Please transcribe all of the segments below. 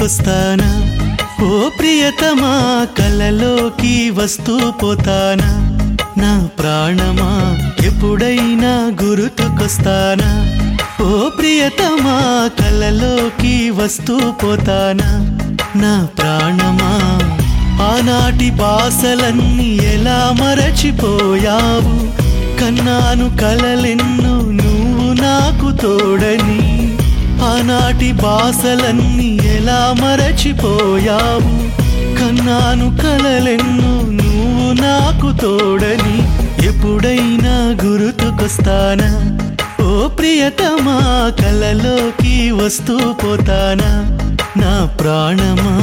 గుర్తుకొస్తానా ఓ ప్రియతమా కలలోకి వస్తూ పోతానా నా ప్రాణమా ఎప్పుడైనా గుర్తుకొస్తానా ఓ ప్రియతమా కలలోకి వస్తూ పోతానా నా ప్రాణమా ఆనాటి బాసలన్నీ ఎలా మరచిపోయావు కన్నాను కలలెన్నో నువ్వు నాకు తోడని ఆనాటి బాసలన్నీ ఎలా మరచిపోయావు కన్నాను కలలెన్నో నువ్వు నాకు తోడని ఎప్పుడైనా గుర్తుకొస్తానా ఓ ప్రియతమా కలలోకి వస్తూ పోతానా నా ప్రాణమా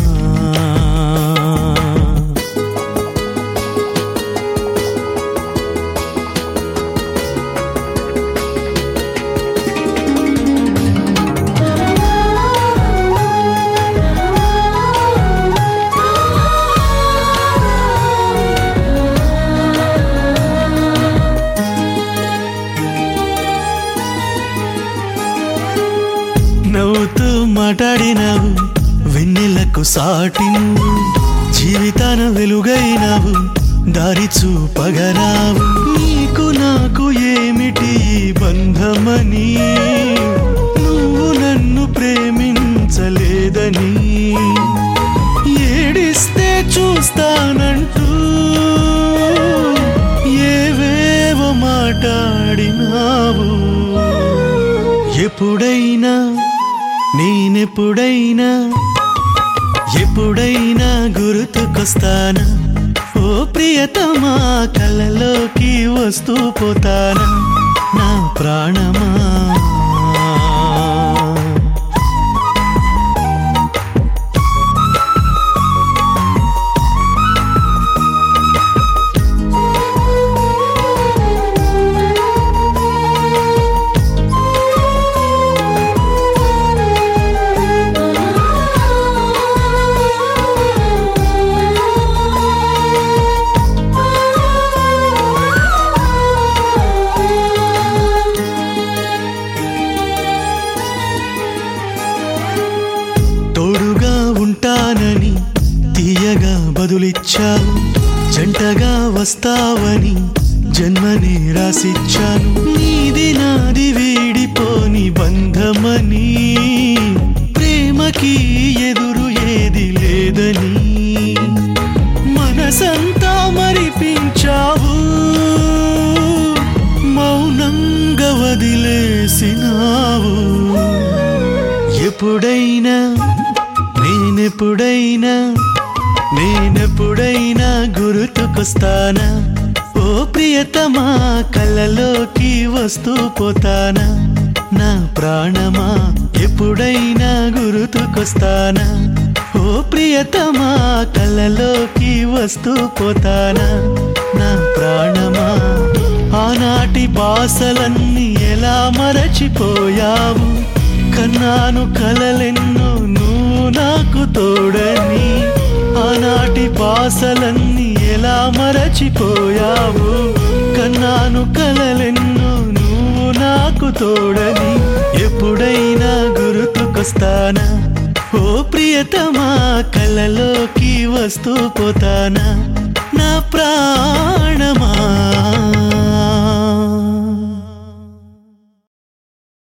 నవ్వుతూ మాట్లాడినావు వెన్నెలకు సాటి నువ్వు జీవితాన వెలుగైనావు దారి చూపగరావు నీకు నాకు ఏమిటి ఈ బంధమని నువ్వు నన్ను ప్రేమించలేదని ఏడిస్తే చూస్తానంటూ ఏవేవో మాట్లాడినావు ఎప్పుడైనా నేనెప్పుడైనా ఎప్పుడైనా గుర్తుకొస్తానా ఓ ప్రియతమా కలలోకి వస్తూ పోతానా నా ప్రాణమా తోడుగా ఉంటానని తీయగా బదులిచ్చావు జంటగా వస్తావని జన్మని రాసిచ్చాను నీది నాది వీడిపోని బంధమని ప్రేమకి ఎదురు ఏది లేదని మనసంతా మరిపించావు మౌనంగా వదిలేసినావు ఎప్పుడైనా నేనెప్పుడైనా నేనెప్పుడైనా గుర్తుకొస్తానా ఓ ప్రియతమా కలలోకి వస్తూ పోతానా నా ప్రాణమా ఎప్పుడైనా గుర్తుకొస్తానా ఓ ప్రియతమా కలలోకి వస్తూ పోతానా నా ప్రాణమా ఆనాటి బాసలన్నీ ఎలా మరచిపోయావు కన్నాను కలలెన్నో నువ్వు నాకు తోడని ఆనాటి బాసలన్నీ ఎలా మరచిపోయావు కన్నాను కలలెన్నో నువ్వు నాకు తోడని ఎప్పుడైనా గుర్తుకొస్తానా ఓ ప్రియతమా కలలోకి వస్తూ పోతానా నా ప్రాణమా